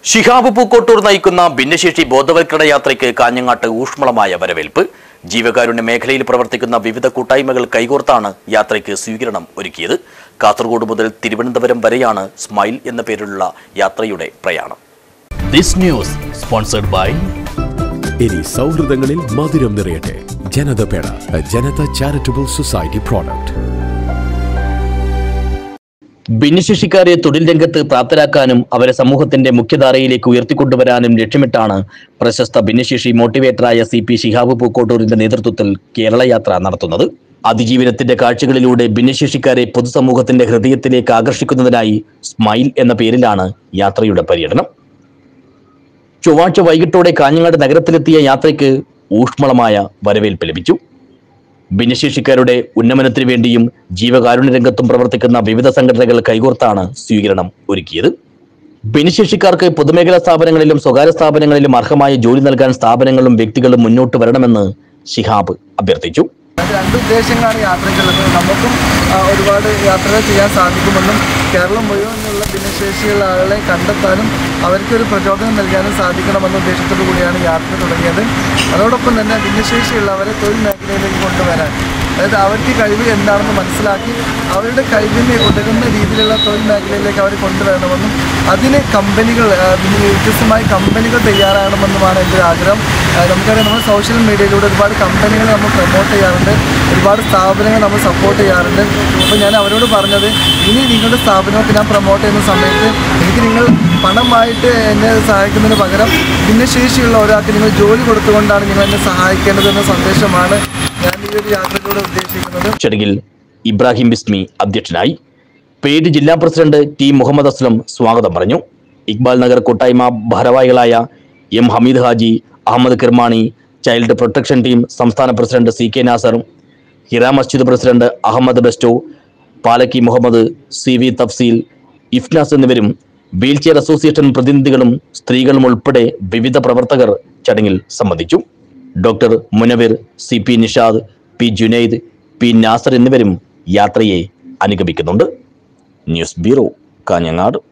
ഷിഹാബ് പൂക്കോട്ടൂർ നയിക്കുന്ന ഭിന്നശേഷി ബോധവൽക്കരണ യാത്രയ്ക്ക് കാഞ്ഞങ്ങാട്ട് ഊഷ്മളമായ വരവേൽപ്പ് ജീവകാരുണ്യ മേഖലയിൽ പ്രവർത്തിക്കുന്ന വിവിധ കൂട്ടായ്മകൾ കൈകോർത്താണ് യാത്രയ്ക്ക് സ്വീകരണം ഒരുക്കിയത് കാസർഗോഡ് മുതൽ തിരുവനന്തപുരം വരെയാണ് സ്മൈൽ എന്ന പേരിലുള്ള യാത്രയുടെ പ്രയാണം ദിസ് ന്യൂസ് സ്പോൺസർഡ് ബൈ ഇനി സൗഹൃദങ്ങളിൽ മധുരം നിറയട്ടെ ജനത പേട ജനത ചാരിറ്റബിൾ സൊസൈറ്റി പ്രോഡക്റ്റ് ഭിന്നശേഷിക്കാരെ തൊഴിൽ രംഗത്ത് പ്രാപ്തരാക്കാനും അവരെ സമൂഹത്തിന്റെ മുഖ്യധാരയിലേക്ക് ഉയർത്തിക്കൊണ്ടുവരാനും ലക്ഷ്യമിട്ടാണ് പ്രശസ്ത ഭിന്നശേഷി മോട്ടിവേറ്ററായ സി പി ഷിഹാബ് പൂക്കോട്ടൂരിന്റെ നേതൃത്വത്തിൽ കേരള യാത്ര നടത്തുന്നത് അതിജീവനത്തിന്റെ കാഴ്ചകളിലൂടെ ഭിന്നശേഷിക്കാരെ പൊതുസമൂഹത്തിന്റെ ഹൃദയത്തിലേക്ക് ആകർഷിക്കുന്നതിനായി സ്മൈൽ എന്ന പേരിലാണ് യാത്രയുടെ പര്യടനം ചൊവ്വാഴ്ച വൈകിട്ടോടെ കാഞ്ഞങ്ങാട് നഗരത്തിലെത്തിയ യാത്രയ്ക്ക് ഊഷ്മളമായ വരവേൽപ്പ് ലഭിച്ചു ഭിന്നശേഷിക്കാരുടെ ഉന്നമനത്തിനു വേണ്ടിയും ജീവകാരുണ്യ രംഗത്തും പ്രവർത്തിക്കുന്ന വിവിധ സംഘടനകൾ കൈകോർത്താണ് സ്വീകരണം ഒരുക്കിയത് ഭിന്നശേഷിക്കാർക്ക് പൊതുമേഖലാ സ്ഥാപനങ്ങളിലും സ്വകാര്യ സ്ഥാപനങ്ങളിലും അർഹമായ ജോലി നൽകാൻ സ്ഥാപനങ്ങളും വ്യക്തികളും മുന്നോട്ട് വരണമെന്ന് ഷിഹാബ് അഭ്യർത്ഥിച്ചു അത് രണ്ട് ഉദ്ദേശങ്ങളാണ് യാത്രയ്ക്കുള്ളത് നമുക്കും ആ, ഒരുപാട് യാത്രകൾ ചെയ്യാൻ സാധിക്കുമെന്നും കേരളം മുഴുവനുള്ള ഭിന്നശേഷിയുള്ള ആളുകളെ കണ്ടെത്താനും അവർക്കൊരു പ്രചോദനം നൽകാനും സാധിക്കണമെന്ന ഉദ്ദേശത്തോടു കൂടിയാണ് യാത്ര തുടങ്ങിയത് അതോടൊപ്പം തന്നെ ഭിന്നശേഷിയുള്ളവരെ തൊഴിൽ മേഖലയിലേക്ക് കൊണ്ടുവരാൻ അതായത് അവർക്ക് കഴിവ് എന്താണെന്ന് മനസ്സിലാക്കി അവരുടെ കഴിവിനെ ഉതകുന്ന രീതിയിലുള്ള തൊഴിൽ മേഖലയിലേക്ക് അവർ കൊണ്ടുവരണമെന്നും അതിന് കമ്പനികൾ ആ, പിന്നെ വ്യത്യസ്തമായ കമ്പനികൾ തയ്യാറാകണമെന്നുമാണ് എൻ്റെ ഒരു ആഗ്രഹം ആ, നമുക്കറിയാം നമ്മൾ സോഷ്യൽ മീഡിയയിലൂടെ ഒരുപാട് കമ്പനികൾ നമ്മൾ പ്രൊമോട്ട് ചെയ്യാറുണ്ട് ഒരുപാട് സ്ഥാപനങ്ങൾ നമ്മൾ സപ്പോർട്ട് ചെയ്യാറുണ്ട് അപ്പോൾ ഞാൻ അവരോട് പറഞ്ഞത് ഇനി നിങ്ങളുടെ സ്ഥാപനമൊക്കെ ഞാൻ പ്രൊമോട്ട് ചെയ്യുന്ന സമയത്ത് എനിക്ക് നിങ്ങൾ പണമായിട്ട് എന്നെ സഹായിക്കുന്നതിന് പകരം ഭിന്നശേഷിയുള്ള ഒരാൾക്ക് നിങ്ങൾ ജോലി കൊടുത്തുകൊണ്ടാണ് നിങ്ങൾ എന്നെ സഹായിക്കേണ്ടതെന്ന സന്ദേശമാണ് ഞാൻ ഈ ഒരു യാത്രയിലൂടെ ഉദ്ദേശിക്കുന്നത് ചടങ്ങിൽ ഇബ്രാഹിം ബിസ്മി അധ്യക്ഷനായി പേര് ജില്ലാ പ്രസിഡന്റ് ടി മുഹമ്മദ് അസ്ലം സ്വാഗതം പറഞ്ഞു ഇക്ബാൽ നഗർ കൂട്ടായ്മ ഭാരവാഹികളായ M Hameed Haji Ahammed Kirmani child protection team സംസ്ഥാന president C K Nasar Hira Masjid president Ahammed ബെസ്റ്റോ പാലക്കി മുഹമ്മദ് സി വി തഫ്സീൽ ഇഫ്നാസ് എന്നിവരും വീൽചെയർ അസോസിയേഷൻ പ്രതിനിധികളും സ്ത്രീകളും ഉൾപ്പെടെ വിവിധ പ്രവർത്തകർ ചടങ്ങിൽ സംബന്ധിച്ചു doctor Munavir C P Nishad P Junaid P Nasar എന്നിവരും യാത്രയെ അനുഗമിക്കുന്നുണ്ട് ന്യൂസ് ബ്യൂറോ കാഞ്ഞങ്ങാട്